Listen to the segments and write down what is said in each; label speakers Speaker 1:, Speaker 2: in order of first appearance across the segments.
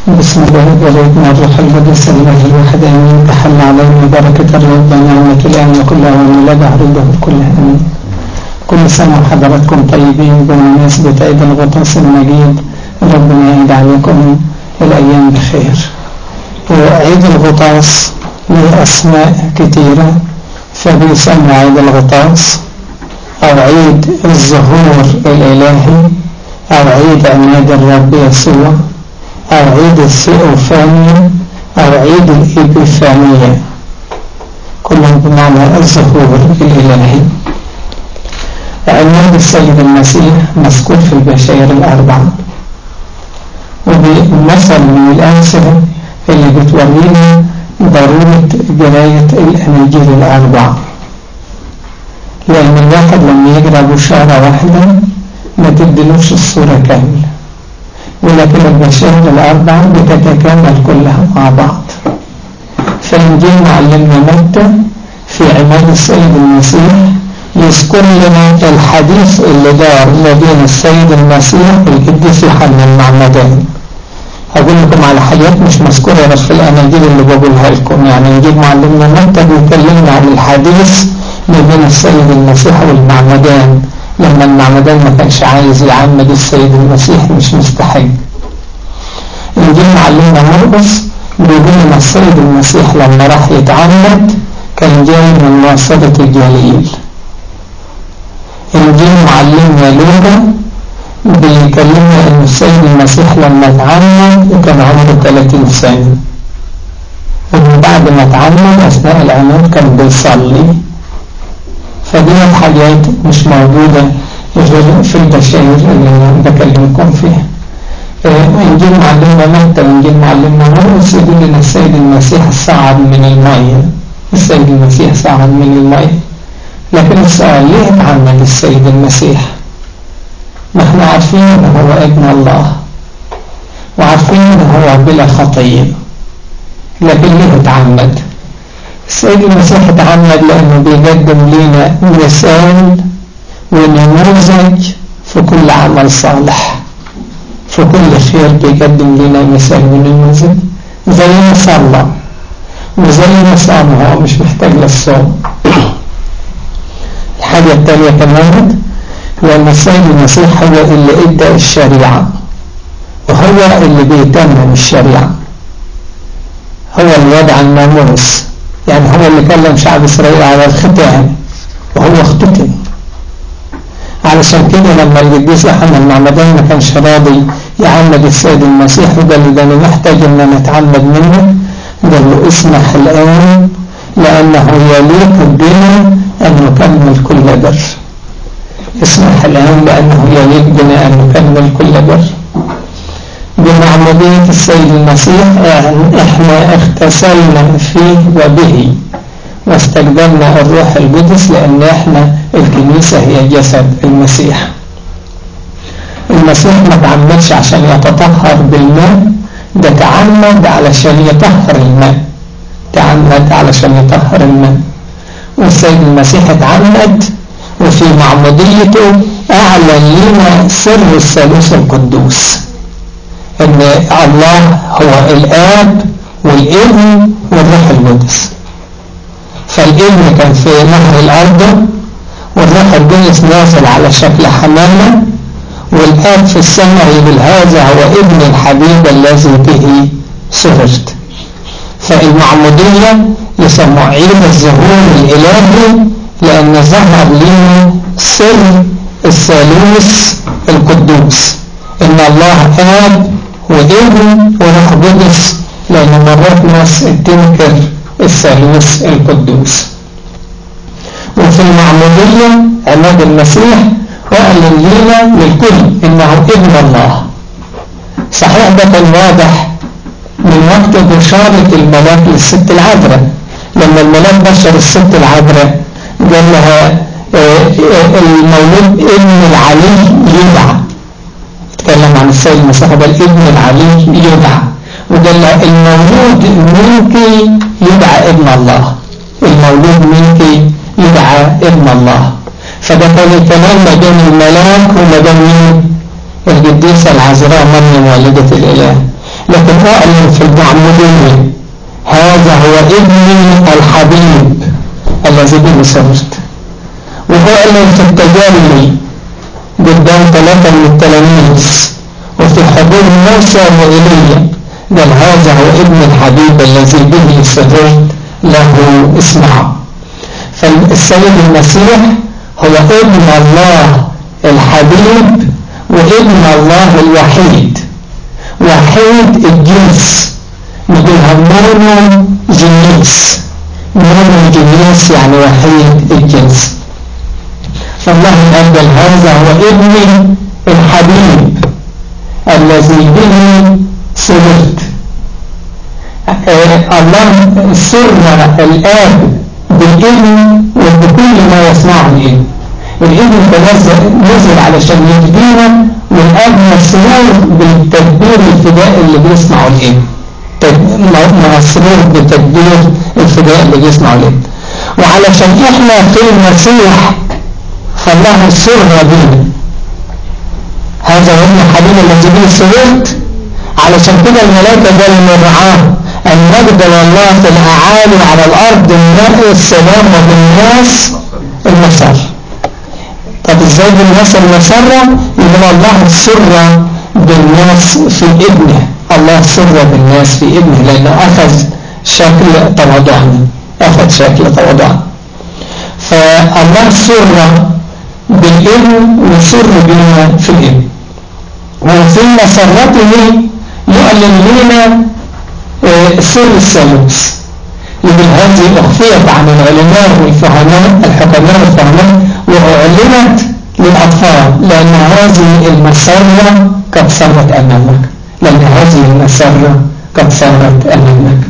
Speaker 1: بسم الله والابن الروح القدس الله الواحد امين تحل علينا بركة الرب ونعمة الان وكلها ومن لا دهر الدهر كلها امين كل سنة وحضراتكم طيبين بمناسبة عيد الغطاس المجيد ربنا يعيد عليكم الايام بخير عيد الغطاس له اسماء كثيرة فبيسمى عيد الغطاس او عيد الظهور الالهي او عيد عماد الرب يسوع أو عيد الثيوفانية أو عيد الإبيفانية كلهم بمعنى الظهور الإلهي عماد السيد المسيح مذكور في البشائر الأربعة وبمثل من الأمثلة اللي بتورينا ضرورة قراية الأناجيل الأربعة لأن الواحد لما يقرأ بشارة واحدة ما تدلوش الصورة كاملة ولكن البشائر الأربعة بتتكامل كلها مع بعض فإنجيل معلمنا متى في عماد السيد المسيح يذكر لنا الحديث اللي دار ما بين السيد المسيح والقديس يوحنا المعمدان أقول لكم على حاجات مش مذكورة بس في الأناجيل اللي بقولها لكم يعني إنجيل معلمنا متى بيكلمنا عن الحديث ما بين السيد المسيح والمعمدان لما المعمدان ما كانش عايز يعمد السيد المسيح مش مستحق انجيل معلمنا مرقس بيقول لنا السيد المسيح لما راح يتعمد كان جاي من ناصرة الجليل انجيل معلمنا لوقا بيكلمنا ان السيد المسيح لما اتعمد كان عمره 30 سنة ومن بعد ما اتعمد اثناء العماد كان بيصلي فدي حاجات مش موجودة غير في البشائر اللي أنا بكلمكم فيها إنجيل معلمنا متى وإنجيل معلمنا مرقس يقول لنا السيد المسيح صعد من المية السيد المسيح صعد من المية لكن السؤال ليه اتعمد السيد المسيح؟ ما احنا عارفين ان هو ابن الله وعارفين ان هو بلا خطية لكن ليه اتعمد؟ السيد المسيح اتعمد لأنه بيقدم لنا مثال ونموذج في كل عمل صالح في كل خير بيقدم لنا مثال ونموذج زي ما صلى وزي ما صام هو مش محتاج للصوم الحاجة التانية كمان لأن السيد المسيح هو اللي ادى الشريعة وهو اللي بيتمم الشريعة هو اللي وضع الناموس يعني هو اللي كلم شعب إسرائيل على الختان وهو اختتن علشان كده لما القديس يوحنا المعمدان ما كانش راضي يعمد السيد المسيح وقال له ده انا محتاج ان انا اتعمد منه قال له اسمح الان لانه يليق بنا ان نكمل كل بر اسمح الان لانه يليق بنا ان نكمل كل بر بمعمودية السيد المسيح احنا اغتسلنا فيه وبه واستقبلنا الروح القدس لان احنا الكنيسة هي جسد المسيح المسيح ما تعمدش عشان يتطهر بالماء ده تعمد علشان يطهر الماء تعمد علشان يطهر الماء والسيد المسيح اتعمد وفي معموديته اعلن لنا سر الثالوث القدوس ان الله هو الاب والابن والروح القدس فالابن كان في نهر الارض والروح القدس نازل على شكل حمامه والاب في السماء يقول هذا هو ابن الحبيب الذي به سررت فالمعمودية يسمى عيد الظهور الالهي لان ظهر لنا سر الثالوث القدوس ان الله اب وابن وروح قدس لأن مرات ناس تنكر الثالوث القدوس وفي المعمودية عماد المسيح وأعلن لنا للكل إنه ابن الله صحيح ده كان واضح من وقت بشارة الملاك للست العذراء لما الملاك بشر الست العذراء قال لها المولود ابن العلي يدعى تكلم عن السيد المسيح الابن العلي يدعى وقال له المولود منك يدعى ابن الله المولود منك يدعى ابن الله فده كان الكلام ما بين الملاك وما بين مين القديسة العذراء مريم والدة الإله لكن أعلن في المعمودية هذا هو ابني الحبيب الذي به سررت وأعلن في التجلي قدام ثلاثة من التلاميذ وفي حضور موسى وإيليا قال هذا هو ابن الحبيب الذي به سررت له اسمعه فالسيد المسيح هو ابن الله الحبيب وابن الله الوحيد وحيد الجنس نقولها مونو جنيس مونو جنيس يعني وحيد الجنس فالله أجل هذا هو ابني الحبيب الذي به سررت الله سر الآب بالابن وبكل ما يصنعه الابن الابن نزل علشان يهدينا والاب مسرور بالتدبير الفداء اللي بيصنعه الابن مسرور بتدبير الفداء اللي بيصنعه الابن وعلشان احنا في المسيح فالله سر بنا هذا هو ابن الحبيب الذي به سررت علشان كده الملائكة قالوا للرعاه أن نجد الله في الأعالي على الأرض المرء السلام وبالناس المسر طب ازاي بالناس المسرة يبقى الله سر بالناس في ابنه الله سر بالناس في ابنه لأنه أخذ شكل تواضعنا أخذ شكل تواضعنا فالله سر بالابن وسر بنا في الابن وفي مسرته يعلن لنا سر الثالوث يقول هذه أخفيت عن العلماء والفهماء الحكماء والفهماء وأعلنت للأطفال لأن هذه المسرة قد صارت أمامك لأن هذه المسرة قد صارت أمامك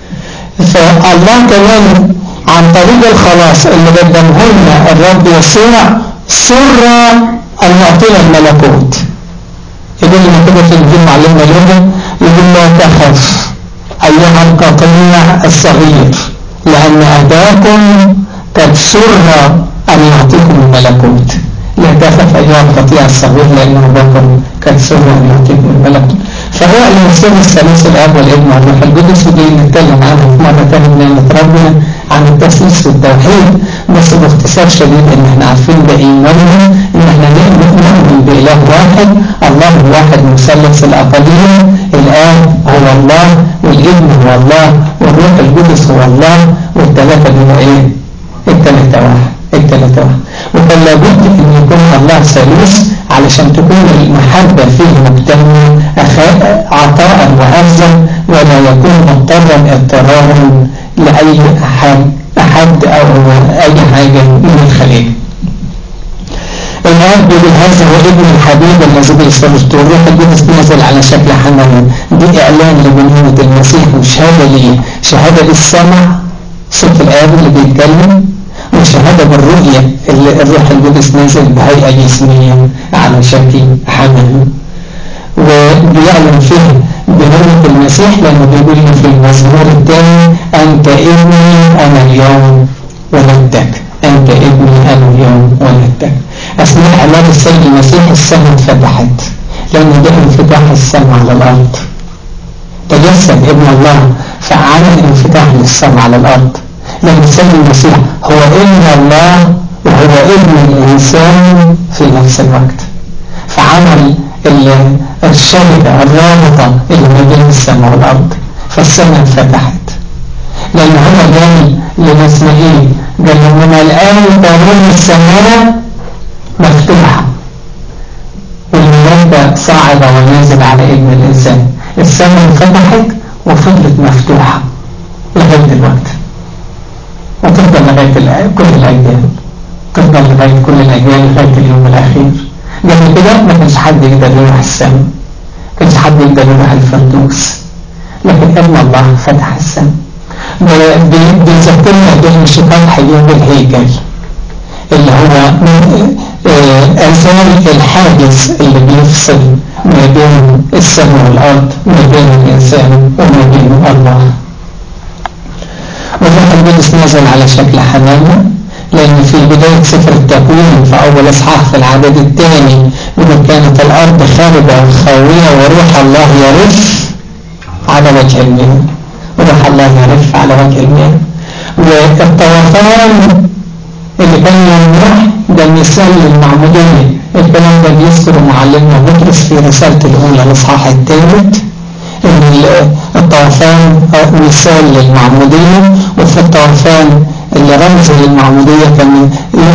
Speaker 1: فالله كمان عن طريق الخلاص اللي قدمه لنا الرب يسوع سر أن يعطينا الملكوت يقول لنا كده في الدين معلمنا يوم يقول لا تخف أيها القطيع الصغير لأن أباكم قد سر أن يعطيكم الملكوت لا تخف أيها القطيع الصغير لأن أباكم قد سر أن يعطيكم الملكوت فهو السر الثالث الأب والابن والروح القدس ودي نتكلم عنها في مرة ثانية بنعمة ربنا عن التثليث والتوحيد بس باختصار شديد ان احنا عارفين بإيماننا ان احنا نؤمن بإله واحد الله الواحد مثلث الأقلية الآب هو الله والابن هو الله والروح القدس هو الله والثلاثة دول ايه؟ الثلاثة واحد الثلاثة واحد وكان لابد ان يكون الله ثالوث علشان تكون المحبة فيه مكتملة عطاء وأخذا ولا يكون مضطرا اضطرارا لأي أحد أحد أو أي حاجة من الخليج الآب بيقول هذا هو ابن الحبيب الذي بيسترشد الروح القدس نازل على شكل حمام دي إعلان لبنية المسيح وشهادة ليه شهادة للسمع صوت الآب اللي بيتكلم وشهادة بالرؤية اللي الروح القدس نازل بهيئة جسمية على شكل حمام وبيعلن فيه بنعمة المسيح لأنه بيقول لنا في المزمور الثاني أنت ابني أنا اليوم ولدتك أنت ابني أنا اليوم ولدتك أثناء إعلان السيد المسيح السماء اتفتحت لأن ده انفتاح السماء على الأرض تجسد ابن الله فعمل انفتاح للسماء على الأرض لأن السيد المسيح هو ابن الله وهو ابن الإنسان في نفس الوقت فعمل الشركة الرابطة اللي ما بين السماء والأرض فالسماء انفتحت لأن هو جاي لنسمعين قال من الآن ترون السماء مفتوحة والملائكة صاعدة ونازل على ابن الإنسان السماء انفتحت وفضلت مفتوحة لغاية دلوقتي وتفضل لغاية كل الأجيال تفضل لغاية كل الأجيال لغاية اليوم الأخير قبل كده ما كانش حد يقدر يروح السماء ما كانش حد يقدر يروح الفردوس لكن ابن الله فتح السماء بيذكرنا بانشقاق يوم الهيكل اللي هو أزال الحاجز اللي بيفصل ما بين السماء والأرض ما بين الإنسان وما بين الله والروح القدس نزل على شكل حمامة لأن في بداية سفر التكوين في أول إصحاح في العدد الثاني يقول كانت الأرض خاربة وخاوية وروح الله يرف على وجه المياه وروح الله يرف على وجه المياه والطوفان اللي كان يمنح ده مثال للمعمودية الكلام ده بيذكر معلمنا بطرس في رسالته الأولى الإصحاح الثالث إن الطوفان مثال للمعمودية وفي الطوفان اللي رمز للمعمودية كان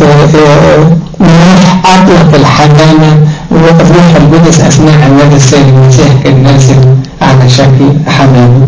Speaker 1: نوح أطلق الحمامة والروح القدس أثناء عماد السيد المسيح كان نازل على شكل حمامة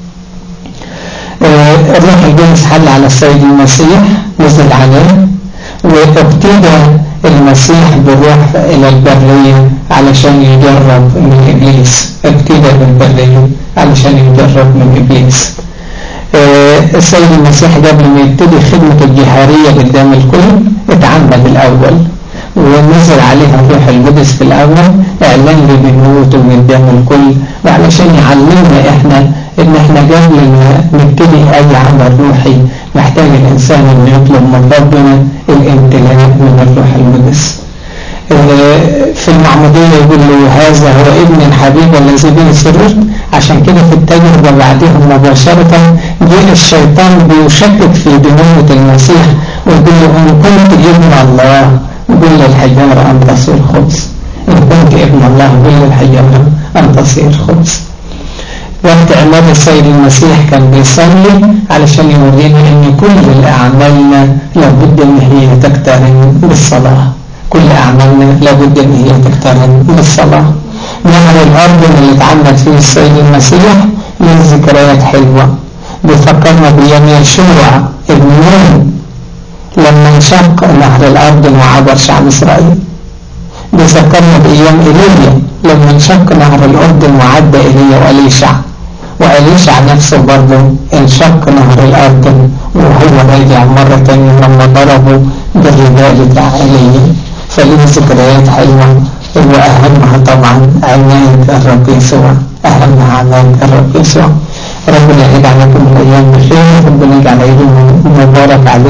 Speaker 1: الروح القدس حل على السيد المسيح نزل عليه وابتدى المسيح بالروح إلى البرية علشان يجرب من إبليس ابتدى بالبرية علشان يجرب من إبليس السيد المسيح قبل ما يبتدي خدمته الجهارية قدام الكل اتعمد الأول ونزل عليه الروح القدس في الأول إعلان لبنوته قدام الكل وعلشان يعلمنا إحنا إن إحنا قبل ما نبتدي أي عمل روحي محتاج الإنسان إنه يطلب من ربنا الامتلاء من الروح القدس في المعمودية يقول له هذا هو ابن الحبيب الذي به سررت عشان كده في التجربة بعدهم مباشرة جاء الشيطان بيشكك في بنوة المسيح ويقول له إن كنت ابن الله قل للحجارة أن تصير خبز إن كنت ابن الله قل للحجارة أن تصير خبز وقت عماد السيد المسيح كان بيصلي علشان يورينا ان كل اعمالنا لابد ان هي تقترن بالصلاه كل اعمالنا لابد ان هي تقترن بالصلاه نهر الاردن اللي اتعمد فيه السيد المسيح له ذكريات حلوه بيفكرنا بايام يشوع ابن نون لما انشق نهر الاردن وعبر شعب اسرائيل بيفكرنا بايام ايليا لما انشق نهر الاردن وعدى ايليا واليشع وأليشع نفسه برضه انشق نهر الأردن وهو راجع مرة تانية لما ضربوا بالرداء بتاع إيليا فليه ذكريات حلوة وأهمها طبعا عناية الرب يسوع أهمها عناية الرب يسوع ربنا يعيد عليكم الأيام بخير ربنا يجعل عيد مبارك عليكم